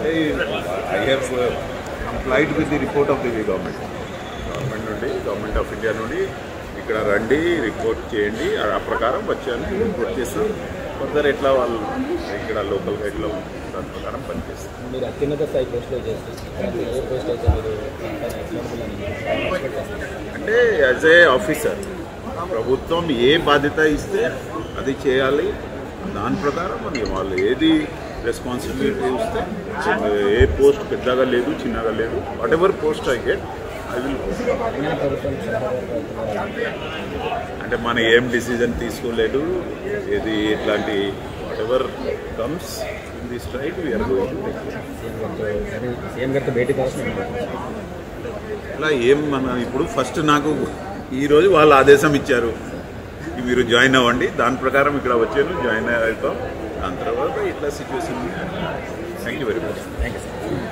I have complied with the report of the government government నుండి government of India నుండి ఇక్కడ రండి report చేయండి ఆ ప్రకారం వచ్చాను రిపోర్ట్ చేస్తాం ఫర్దర్ ఎట్లా వాళ్ళు ఇక్కడ లోకల్గా ఎట్లా ఉంది దాని ప్రకారం పనిచేస్తాం మీరు అత్యున్నత స్థాయి పోస్టులో చేసి ఏ పోస్ట్ అయితే మీరు ఎక్స్పెక్ట్ చేస్తారు అంటే యాజ్ ఏ ఆఫీసర్ ప్రభుత్వం ఏ బాధ్యత ఇస్తే అది చేయాలి దాని ప్రకారం అది వాళ్ళు ఏది రెస్పాన్సిబిలిటీ ఇస్తే ఏ పోస్ట్ పెద్దగా లేదు చిన్నగా లేదు whatever post I get I will Telangana ప్రభుత్వం సలహా అంటే మనం ఏం డిసిజన్ తీసుకోలేదు ఏది ఇట్లాంటి whatever comes in this right we're going CM గారితో సీఎం గారితో భేటీ కావాల్సిన అలా ఏం మన ఇప్పుడు ఫస్ట్ నాకు ఈరోజు వాళ్ళు ఆదేశం ఇచ్చారు ఈ మీరు జాయిన్ అవ్వండి దాని ప్రకారం ఇక్కడ వచ్చాను జాయిన్ అవుతాం దాని తర్వాత ఇట్లా situation thank you very much thank you sir